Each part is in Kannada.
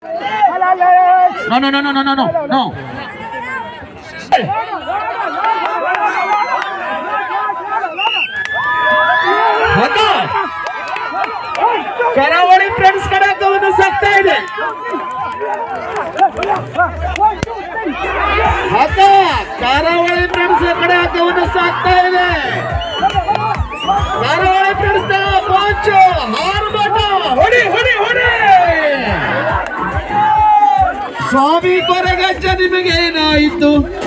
No, no, no, no, no, no, no, no. ಹದ ಕರಾವಳಿ ಫ್ರೆಂಡ್ಸ್ ಕಡೆ ಗಮನ ಸಾಗ್ತಾ ಇದೆ ಹದ ಕರಾವಳಿ ಫ್ರೆಂಡ್ಸ್ ಕಡೆ ಗಮನ ಸಾಗ್ತಾ ಇದೆ ಕರಾವಳಿ ಫ್ರೆಂಡ್ಸ್ ಪಂಚು ಹಾರ್ಬಟ ಹೊಡಿ ಹೊಡಿ ಹೊಡಿ ಸ್ವಾಮಿ ಕೊರಗಜ್ಜ ನಿಮಗೆ ಏನಾಯಿತು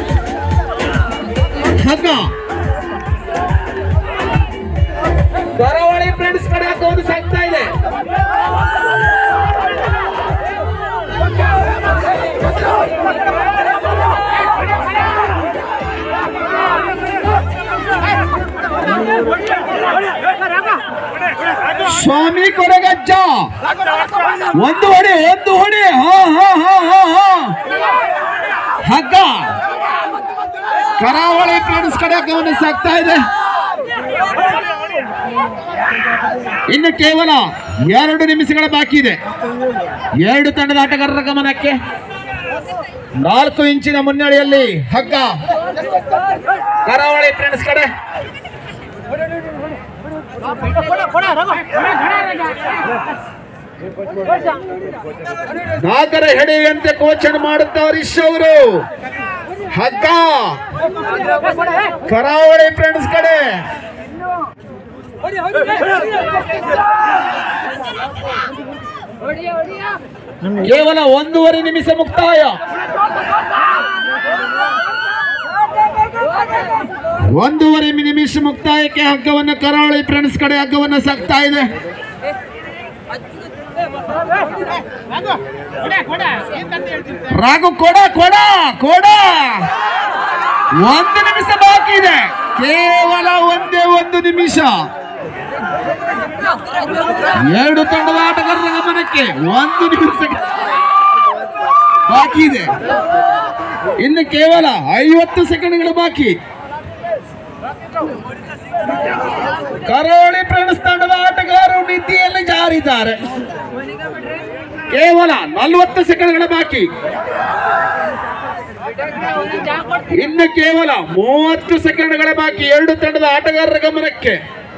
ಹಗ್ಗ ಕರಾವಳಿ ಫ್ರೆಂಡ್ಸ್ ಕಡೆ ಒಂದು ಸಾಗ್ತಾ ಇದೆ ಸ್ವಾಮಿ ಕೊರಗಜ್ಜ ಒಂದು ಹೊಡಿ ಒಂದು ಹೊಡಿ ಹಾ ಹಾ ಹಾ ಹಾ ಹಾ ಹಗ್ಗ ಕರಾವಳಿ ಫ್ರೆಂಡ್ಸ್ ಕಡೆ ಗಮನ ಸಾಗ್ತಾ ಇದೆ ಇನ್ನು ಕೇವಲ ಎರಡು ನಿಮಿಷಗಳ ಬಾಕಿ ಇದೆ ಎರಡು ತಂಡದ ಆಟಗಾರರ ಗಮನಕ್ಕೆ ನಾಲ್ಕು ಇಂಚಿನ ಮುನ್ನಡೆಯಲ್ಲಿ ಹಗ್ಗ ಕರಾವಳಿ ಫ್ರೆಂಡ್ಸ್ ಕಡೆ ನಾಗರ ಹೆಡೆಯಂತೆ ಕೋಚನ್ ಮಾಡುತ್ತಾರೆ ಇಶ್ ಅವರು ಹಗ್ಗ ಕರಾವಳಿ ಫ್ರೆಂಡ್ಸ್ ಕಡೆ ಕೇವಲ ಒಂದೂವರೆ ನಿಮಿಷ ಮುಕ್ತಾಯ ಒಂದೂವರೆ ನಿಮಿಷ ಮುಕ್ತಾಯಕ್ಕೆ ಹಗ್ಗವನ್ನು ಕರಾವಳಿ ಫ್ರೆಂಡ್ಸ್ ಕಡೆ ಹಗ್ಗವನ್ನು ಸಾಕ್ತಾ ಇದೆ ರಾಘು ಕೊಡ ಕೊಡ ಕೊಡ ಒಂದು ನಿಮಿಷ ಬಾಕಿ ಇದೆ ಕೇವಲ ಒಂದೇ ಒಂದು ನಿಮಿಷ ಎರಡು ತಂಡದ ಆಟಗಾರರ ಗಮನಕ್ಕೆ ಒಂದು ನಿಮಿಷ ಬಾಕಿ ಇದೆ ಇನ್ನು ಕೇವಲ ಐವತ್ತು ಸೆಕೆಂಡ್ಗಳು ಬಾಕಿ ಕರಾವಳಿ ಫ್ರೆಂಡ್ಸ್ ತಂಡದ ಆಟಗಾರರು ನಿಧಿಯಲ್ಲಿ ಜಾರಿದ್ದಾರೆ ಕೇವಲ ನಲವತ್ತು ಸೆಕೆಂಡ್ಗಳ ಬಾಕಿ ಇನ್ನು ಕೇವಲ ಮೂವತ್ತು ಸೆಕೆಂಡ್ಗಳ ಬಾಕಿ ಎರಡು ತಂಡದ ಆಟಗಾರರ ಗಮನಕ್ಕೆ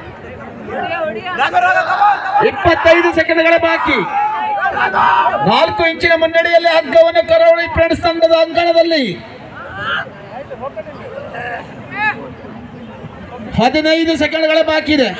ಇಪ್ಪತ್ತೈದು ಸೆಕೆಂಡ್ಗಳ ಬಾಕಿ ನಾಲ್ಕು ಇಂಚಿನ ಮುನ್ನಡೆಯಲ್ಲಿ ಹಗ್ಗವನ್ನು ಕರಾವಳಿ ಫ್ರೆಂಡ್ಸ್ ತಂಡದ ಅಂಕಣದಲ್ಲಿ ಹದಿನೈದು ಸೆಕೆಂಡ್ಗಳ ಬಾಕಿ ಇದೆ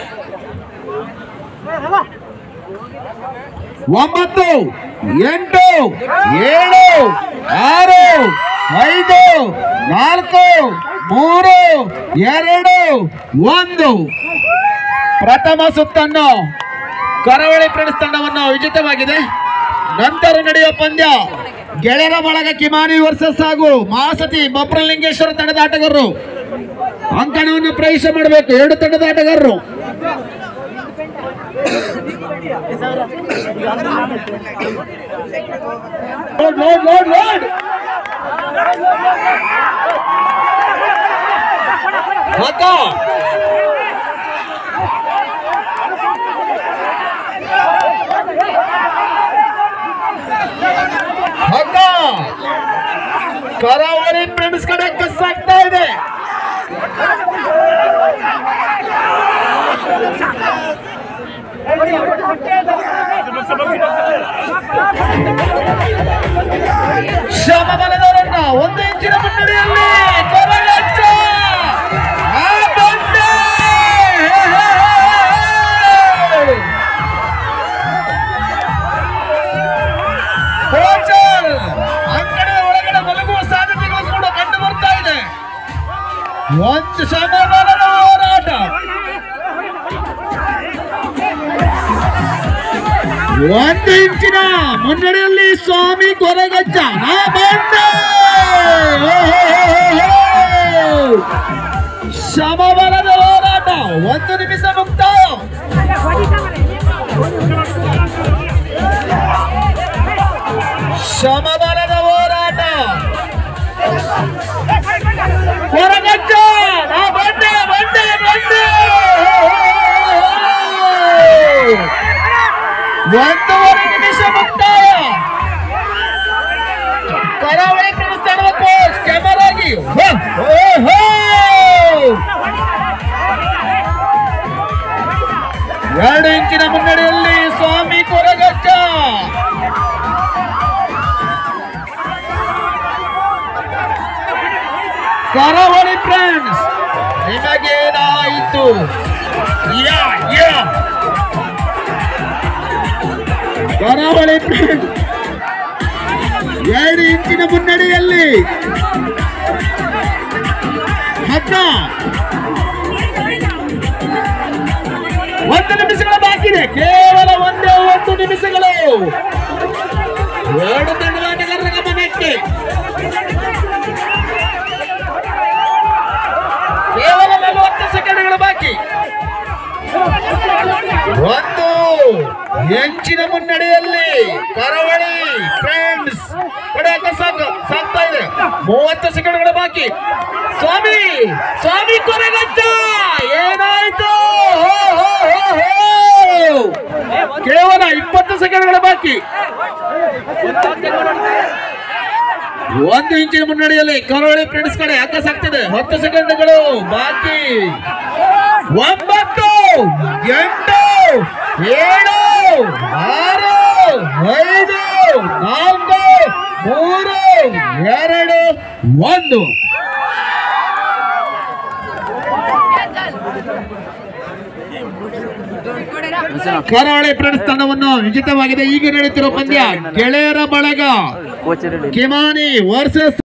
ಒಂಬತ್ತು ಎಂಟು ಏಳು ಆರು ಐದು ನಾಲ್ಕು ಮೂರು ಎರಡು ಒಂದು ಪ್ರಥಮ ಸುತ್ತನ್ನು ಕರಾವಳಿ ಫ್ರೆಂಡ್ಸ್ ತಂಡವನ್ನು ವಿಜೇತವಾಗಿದೆ ನಂತರ ನಡೆಯುವ ಪಂದ್ಯ ಗೆಳೆಯರ ಬಳಗ ಕಿಮಾನಿ ವರ್ಸಸ್ ಹಾಗೂ ಮಹಾಸತಿ ಬೊಬ್ರಲಿಂಗೇಶ್ವರ ತಂಡದ ಆಟಗಾರರು ಅಂಕಣವನ್ನು ಪ್ರವೇಶ ಮಾಡಬೇಕು ಎರಡು ತಂಡದ ಆಟಗಾರರು ಲೋಡ್ ಲೋಡ್ ಲೋಡ್ ಲೋಡ್ ಹಗ್ಗ ಹಗ್ಗ ಕರಾವಳಿ ಫ್ರೆಂಡ್ಸ್ ಕಡೆ ಕಸ್ಸಾಗ್ತಾ ಇದೆ ಶ್ರಮ ಬಲದವರನ್ನ ಒಂದು ಇಂಚಿನ ಮುನ್ನಡೆಯಲ್ಲಿ ಕೊರಗಜ್ಜ! ಆ ಬಂಡೆ! ಹೇ, ಹೇ, ಹೇ! ಕೋಚರ್ ಅಂಗಡಿಯ ಒಳಗಡೆ ಮಲಗುವ ಸಾಧ್ಯತೆಗಳು ಕೂಡ ಕಂಡು ಬರ್ತಾ ಇದೆ ಒಂದು ಸಮಬಲದ ಹೋರಾಟ ಒಂದು ಇಂಚಿನ ಮುನ್ನಡೆಯಲ್ಲಿ ಸ್ವಾಮಿ ಕೊರಗಜ್ಜ ನಾ ಬಂದೆ ಸಮಬಲದ ಹೋರಾಟ ಒಂದು ನಿಮಿಷ ಮುಕ್ತಾಯ ಸಮಬಲದ ಹೋರಾಟ ಕೊರಗಜ್ಜ ನಾ ಬಂದೆ ಬಂದೆ ಬಂದೆ ಒಂದೂವರೆ ನಿಮಿಷ ಮುಕ್ತಾಯ ಕರಾವಳಿ ಫ್ರೆಂಡ್ಸ್ ನಿಮಗೇನಾಯಿತು ಯಾ ಯಾ ಕರಾವಳಿ ಫ್ರೆಂಡ್ಸ್ ಎರಡು ಇಂಚಿನ ಮುನ್ನಡೆಯಲ್ಲಿ ಹತ್ತ ಒಂದು ನಿಮಿಷಗಳ ಬಾಕಿ ಇದೆ ಕೇವಲ ಒಂದೇ ಒಂದು ನಿಮಿಷಗಳು ಎರಡು ತಂಡದ ಆಟಗಾರರ ಗಮನಕ್ಕೆ ಕೇವಲ ನಲವತ್ತು ಸೆಕೆಂಡ್ಗಳು ಬಾಕಿ ಒಂದು ಹೆಂಚಿನ ಮುನ್ನಡೆಯಲ್ಲಿ ಕರಾವಳಿ ಫ್ರೆಂಡ್ಸ್ ಕಡೆಯಿಂದ ಸಾಕು ಸಾಕ್ತಾ ಇದೆ ಮೂವತ್ತು ಸೆಕೆಂಡ್ಗಳು ಬಾಕಿ ಸ್ವಾಮಿ ಸ್ವಾಮಿ ಕೊನೆಗಜ್ಜ ಏನಾಯ್ತು ಹೋ, ಹೋ, ಹೋ, ಹೋ. ಕೇವಲ ಇಪ್ಪತ್ತು ಸೆಕೆಂಡ್ಗಳು ಬಾಕಿ ಒಂದು ಇಂಚಿನ ಮುನ್ನಡೆಯಲ್ಲಿ ಕರಾವಳಿ ಫ್ರೆಂಡ್ಸ್ ಕಡೆ ಅಕ್ಕ ಸಾಕ್ತಿದೆ ಹತ್ತು ಸೆಕೆಂಡ್ಗಳು ಬಾಕಿ ಒಂಬತ್ತು ಎಂಟು ಏಳು ಆರು ಐದು ನಾಲ್ಕು ಮೂರು ಎರಡು ಒಂದು ಕರಾವಳಿ ಫ್ರೆಂಡ್ಸ್ ತಂಡವನ್ನು ವಿಜಿತವಾಗಿದೆ ಈಗ ನಡೆಯುತ್ತಿರುವ ಪಂದ್ಯ ಗೆಳೆಯರ ಬಳಗ ಕೋಚ್ ರೆಡಿ ಕಿಮಾನಿ ವರ್ಸಸ್